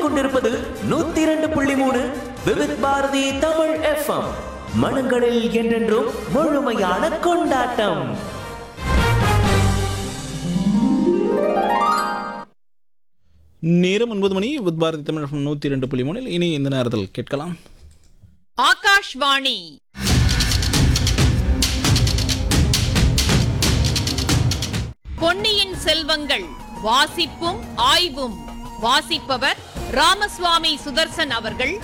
கேட்டுக்கொண்டிருப்பது நூத்தி இரண்டு புள்ளி மூணு விவித் பாரதி தமிழ் எஃப்எம் மனங்களில் என்றென்றும் முழுமையான கொண்டாட்டம் நேரம் ஒன்பது மணி வித் பாரதி தமிழ் நூற்றி ரெண்டு புள்ளி மூணில் இனி இந்த நேரத்தில் கேட்கலாம் ஆகாஷ்வாணி பொன்னியின் செல்வங்கள் வாசிப்பும் ஆய்வும் வாசிப்பவர் ராமசுவாமி சுதர்சன் அவர்கள்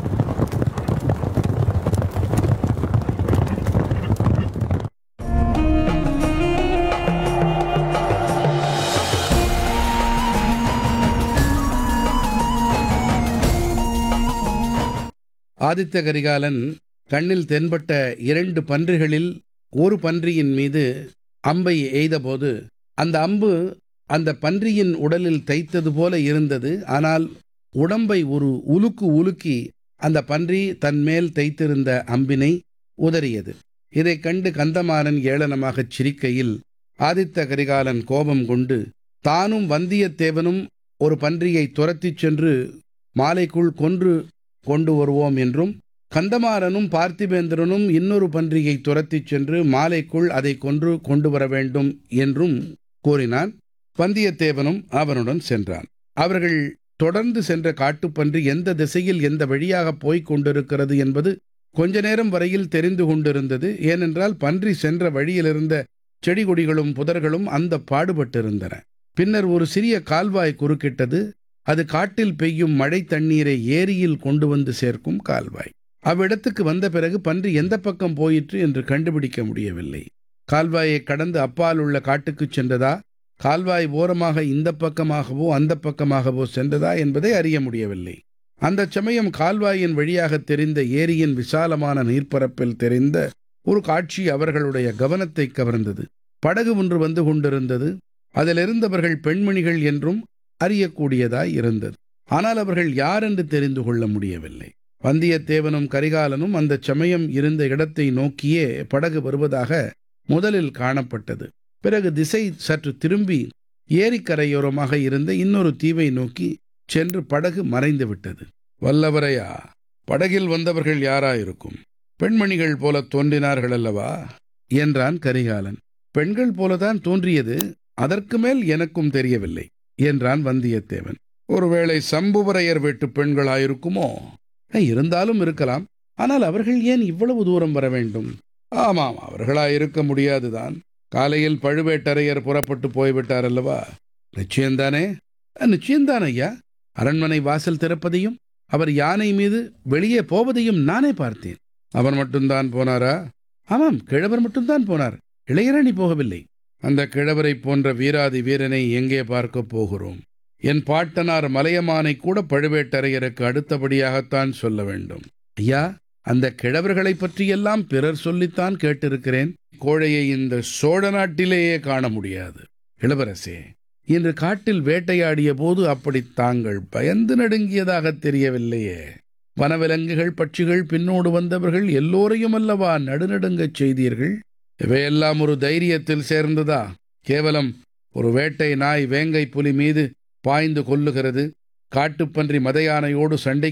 ஆதித்த கரிகாலன் கண்ணில் தென்பட்ட இரண்டு பன்றிகளில் ஒரு பன்றியின் மீது அம்பை எய்தபோது அந்த அம்பு அந்த பன்றியின் உடலில் தைத்தது போல இருந்தது ஆனால் உடம்பை ஒரு உலுக்கு உலுக்கி அந்த பன்றி தன்மேல் தைத்திருந்த அம்பினை உதறியது இதைக் கண்டு கந்தமாறன் ஏளனமாகச் சிரிக்கையில் ஆதித்த கரிகாலன் கோபம் கொண்டு தானும் வந்தியத்தேவனும் ஒரு பன்றியை துரத்திச் சென்று மாலைக்குள் கொன்று கொண்டு வருவோம் என்றும் கந்தமாறனும் பார்த்திபேந்திரனும் இன்னொரு பன்றியை துரத்திச் சென்று மாலைக்குள் அதை கொன்று கொண்டு வர வேண்டும் என்றும் கூறினான் வந்தியத்தேவனும் அவனுடன் சென்றான் அவர்கள் தொடர்ந்து சென்ற காட்டுப்பன்றி எந்த திசையில் எந்த வழியாக போய்க் கொண்டிருக்கிறது என்பது கொஞ்ச நேரம் வரையில் தெரிந்து கொண்டிருந்தது ஏனென்றால் பன்றி சென்ற வழியிலிருந்த செடி கொடிகளும் புதர்களும் அந்த பாடுபட்டிருந்தன பின்னர் ஒரு சிறிய கால்வாய் குறுக்கிட்டது அது காட்டில் பெய்யும் மழை தண்ணீரை ஏரியில் கொண்டு வந்து சேர்க்கும் கால்வாய் அவ்விடத்துக்கு வந்த பிறகு பன்றி எந்த பக்கம் போயிற்று என்று கண்டுபிடிக்க முடியவில்லை கால்வாயை கடந்து அப்பால் உள்ள காட்டுக்குச் சென்றதா கால்வாய் ஓரமாக இந்த பக்கமாகவோ அந்த பக்கமாகவோ சென்றதா என்பதை அறிய முடியவில்லை அந்த சமயம் கால்வாயின் வழியாக தெரிந்த ஏரியின் விசாலமான நீர்ப்பரப்பில் தெரிந்த ஒரு காட்சி அவர்களுடைய கவனத்தை கவர்ந்தது படகு ஒன்று வந்து கொண்டிருந்தது அதிலிருந்தவர்கள் பெண்மணிகள் என்றும் அறியக்கூடியதாய் இருந்தது ஆனால் அவர்கள் யார் என்று தெரிந்து கொள்ள முடியவில்லை வந்தியத்தேவனும் கரிகாலனும் அந்த சமயம் இருந்த இடத்தை நோக்கியே படகு வருவதாக முதலில் காணப்பட்டது பிறகு திசை சற்று திரும்பி ஏரிக்கரையோரமாக இருந்த இன்னொரு தீவை நோக்கி சென்று படகு மறைந்து விட்டது வல்லவரையா படகில் வந்தவர்கள் யாராயிருக்கும் பெண்மணிகள் போல தோன்றினார்கள் அல்லவா என்றான் கரிகாலன் பெண்கள் போலதான் தோன்றியது அதற்கு மேல் எனக்கும் தெரியவில்லை என்றான் வந்தியத்தேவன் ஒருவேளை சம்புவரையர் வீட்டு பெண்களாயிருக்குமோ "அஹ், இருந்தாலும் இருக்கலாம் ஆனால் அவர்கள் ஏன் இவ்வளவு தூரம் வர வேண்டும் ஆமாம் அவர்களாயிருக்க முடியாதுதான் காலையில் பழுவேட்டரையர் புறப்பட்டு போய்விட்டார் அல்லவா நிச்சயம்தானே "அஹ், நிச்சயம்தான் ஐயா அரண்மனை வாசல் திறப்பதையும் அவர் யானை மீது வெளியே போவதையும் நானே பார்த்தேன் அவர் மட்டும்தான் போனாரா ஆமாம் கிழவர் மட்டும்தான் போனார் இளையராணி போகவில்லை அந்த கிழவரைப் போன்ற வீராதி வீரனை எங்கே பார்க்கப் போகிறோம் என் பாட்டனார் மலையமானை கூட பழுவேட்டரையருக்கு அடுத்தபடியாகத்தான் சொல்ல வேண்டும் ஐயா அந்த கிழவர்களைப் பற்றியெல்லாம் பிறர் சொல்லித்தான் கேட்டிருக்கிறேன் கோழையை இந்த சோழ நாட்டிலேயே காண முடியாது இளவரசே இன்று காட்டில் வேட்டையாடிய போது அப்படி தாங்கள் பயந்து நடுங்கியதாக தெரியவில்லையே வனவிலங்குகள் பட்சிகள் பின்னோடு வந்தவர்கள் எல்லோரையும் அல்லவா நடுநடுங்கச் செய்தீர்கள் இவையெல்லாம் ஒரு தைரியத்தில் சேர்ந்ததா கேவலம் ஒரு வேட்டை நாய் வேங்கை புலி மீது பாய்ந்து கொல்லுகிறது காட்டுப்பன்றி மத யானையோடு சண்டை